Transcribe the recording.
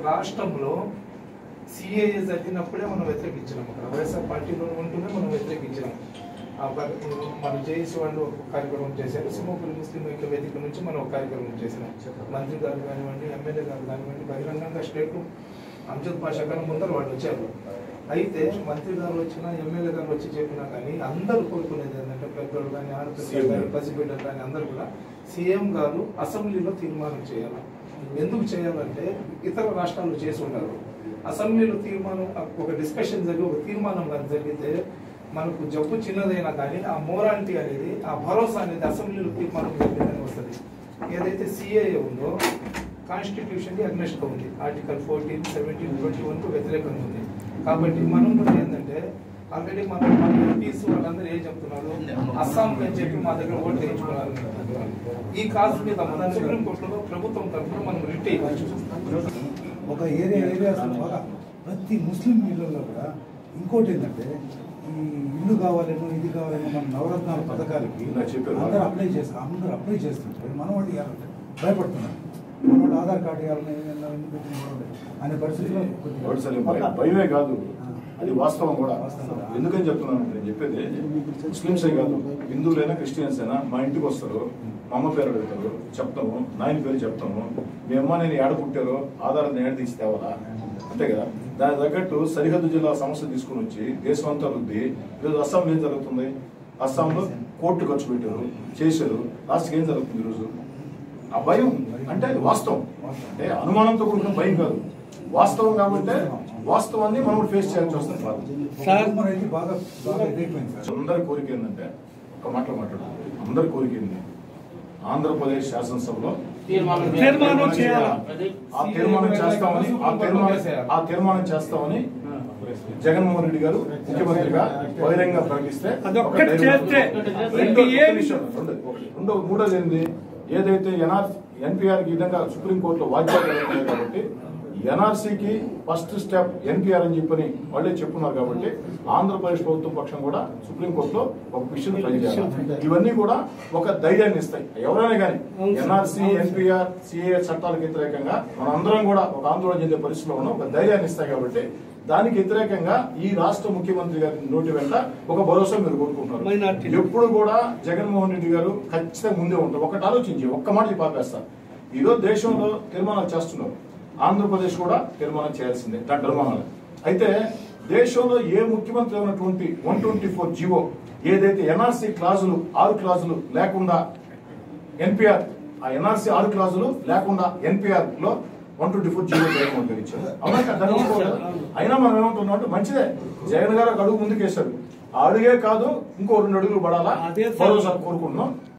రాష్ట్రంలో సిఏఏ జరిగినప్పుడే మనం వ్యతిరేకించినాం అక్కడ వైఎస్ఆర్ పార్టీలో ఉంటూనే మనం వ్యతిరేకించినాం ఆ ప- మన జేఏసీ వాళ్ళు ఒక కార్యక్రమం చేశారు సింహపురి ముస్లిం ఐక్య వేదిక నుంచి మనం ఒక కార్యక్రమం చేసినాం మంత్రి గారు కానివ్వండి ఎమ్మెల్యే గారు కానివ్వండి బహిరంగంగా స్టేట్ అంజద్ పాషా కన్నా ముందర వాళ్ళు వచ్చారు అయితే మంత్రి గారు వచ్చినా ఎమ్మెల్యే గారు వచ్చి చెప్పినా కానీ అందరూ కోరుకునేది ఏంటంటే పెద్దలు కానీ ఆడపిల్లలు కానీ పసిబిడ్డలు కానీ అందరూ కూడా సీఎం గారు అసెంబ్లీలో తీర్మానం చేయాలి ఎందుకు చేయాలంటే ఇతర రాష్ట్రాలు చేసి ఉన్నారు అసెంబ్లీలో తీర్మానం ఒక డిస్కషన్ జరిగి ఒక తీర్మానం కానీ జరిగితే మనకు జబ్బు చిన్నదైనా కానీ ఆ మోరాలిటీ అనేది ఆ భరోసా అనేది అసెంబ్లీలో తీర్మానం జరిగిందని వస్తుంది ఏదైతే సిఏఏ ఉందో కాన్స్టిట్యూషన్ అగ్నెస్ట్ ఉంది article fourteen seventeen twenty one కు వ్యతిరేకంగా ఉంది కాబట్టి మనం కూడా ఏంటంటే ఆల్రెడీ మనం మన ఎంపీస్ వాళ్ళందరూ ఏం చెప్తున్నారు అస్సాం అని చెప్పి మా దగ్గర ఓట్లు వేయించుకున్నారు ఈ కాజ్ మీద మన సుప్రీం కోర్టులో ప్రభుత్వం తరఫున మనం రిట్ ఇవ్వచ్చు ఒక ఏరియా ఏరియాస్ బాగా ప్రతి ముస్లిం ఇళ్ళల్లో కూడా ఇంకోటి ఏంటంటే ఈ ఇల్లు కావాలను ఇది కావాలని మన నవరత్నాల పథకాలకి ఇందాక చెప్పారు. అందరూ అప్లై చేస్తారు అందరూ అప్లై చేస్తుంటే మన వాళ్ళు ఇవ్వాలంటే భయపడుతున్నారు మన వాళ్ళు ఆధార్ కార్డు ఇవ్వాలని ఎందుకు పెట్టిన గొడవలు అనే పరిస్థితిలో వాడు అసలు భయ- భయమే కాదు అది వాస్తవం కూడా వాస్తవం. ఎందుకని చెప్తున్నాను అంటే నేను చెప్పేది ముస్లింసే కాదు హిందువులైనా క్రిస్టియన్స్ అయినా మా ఇంటికి వస్తారు మా అమ్మ పేరు అడుగుతారు చెప్తాము నాయన పేరు చెప్తాము మీ అమ్మ నేను ఏడ పుట్టారో ఆధారం నేను ఏడ తీసి తేవాలా అంతే కదా దాని తగ్గట్టు సరిహద్దు జిల్లా సమస్య తీసుకుని వచ్చి దేశం అంతా రుద్ది ఈరోజు అస్సాంలో ఏం జరుగుతుంది అస్సాంలో కోర్టు ఖర్చు పెట్టారు చేశారు లాస్ట్కి ఏం జరుగుతుంది ఈరోజు ఆ భయం అంటే అది వాస్తవం అంటే అనుమానంతో కూడుకున్న భయం కాదు వాస్తవం కాబట్టి వాస్తవాన్ని మనం ఫేస్ చేయాల్సి వస్తుంది బాధ. కుటుంబం అయితే బాగా బాగా ఇదైపోయింది సార్ అందరి కోరిక ఏంటంటే ఒక మాటలో మాట్లాడు అందరి కోరిక ఏంది ఆంధ్రప్రదేశ్ శాసనసభలో తీర్మానం తీర్మానం చేయాలి. ఆ తీర్మానం చేస్తామని ఆ తీర్మానం ఆ తీర్మానం చేస్తామని జగన్మోహన్ రెడ్డి గారు ముఖ్యమంత్రిగా బహిరంగ ప్రకటిస్తే అదొక్కటి ఒక ధైర్యం చేస్తే వస్తుంది. రెండో ఇంక ఒక్క ఏం- నిమిషం, రెండు- ఒకటి. రెండో మూడోది ఏంది ఏదైతే ఎన్ఆర్ ఎన్పిఆర్ కి ఈ విధంగా సుప్రీంకోర్టులో వాద్యాలు జరుగుతున్నాయి కాబట్టి ఎన్ఆర్సీకి ఫస్ట్ స్టెప్ ఎన్పిఆర్ అని చెప్పని వాళ్ళే చెప్పున్నారు కాబట్టి ఆంధ్రప్రదేశ్ ప్రభుత్వం పక్షం కూడా సుప్రీంకోర్టులో ఒక పిటిషన్ ఫైల్ చేయాలి ఇవన్నీ కూడా ఒక ధైర్యాన్ని ఇస్తాయి ఎవరైనా కానీ ఎన్ఆర్సీ ఎన్పిఆర్ సిఏ చట్టాలకు వ్యతిరేకంగా మన అందరం కూడా ఒక ఆందోళన చెందే పరిస్థితిలో ఉన్నాం ఒక ధైర్యాన్ని ఇస్తాయి కాబట్టి దానికి వ్యతిరేకంగా ఈ రాష్ట్ర ముఖ్యమంత్రి గారి నోటి వెంట ఒక భరోసా మీరు కోరుకుంటున్నారు Minority. ఎప్పుడు కూడా జగన్మోహన్ రెడ్డి గారు ఖచ్చితంగా ముందే ఉంటారు ఒకటి ఆలోచించి ఒక్క మాట చెప్పి ఆపేస్తారు ఈరోజు దేశంలో తీర్మానాలు చేస్తున్నారు ఆంధ్రప్రదేశ్ కూడా తీర్మానం చేయాల్సిందే దాని తీర్మానాలు అయితే దేశంలో ఏ ముఖ్యమంత్రి ఉన్నటువంటి వన్ ట్వంటీ ఫోర్ జీవో ఏదైతే ఎన్ఆర్సీ క్లాజులు ఆరు క్లాజులు లేకుండా ఎన్పిఆర్ ఆ ఎన్ఆర్సీ ఆరు క్లాజులు లేకుండా ఎన్పిఆర్ లో one twenty four GO Jaganmohan garu ఇచ్చారు అవునా కదా? దాన్ని ఒప్పుకోవాలి. అయినా మనం ఏమంటున్నాం అంటే మంచిదే జగన్ గారు ఒక అడుగు ముందుకేశారు ఆ అడుగే కాదు ఇంకో రెండు అడుగులు పడాలా అదే సార్. భరోసా కోరుకుంటున్నాం